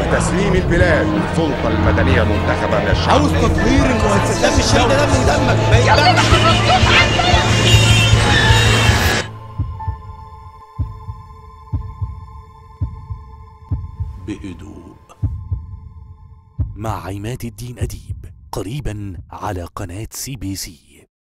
وتسليم البلاد للسلطة المدنية المنتخبة من الشعب عاوز تطهير المؤسسات الشهيدة ده من دمك ما ينفعش بهدوء مع عماد الدين أديب قريبا على قناة سي بي سي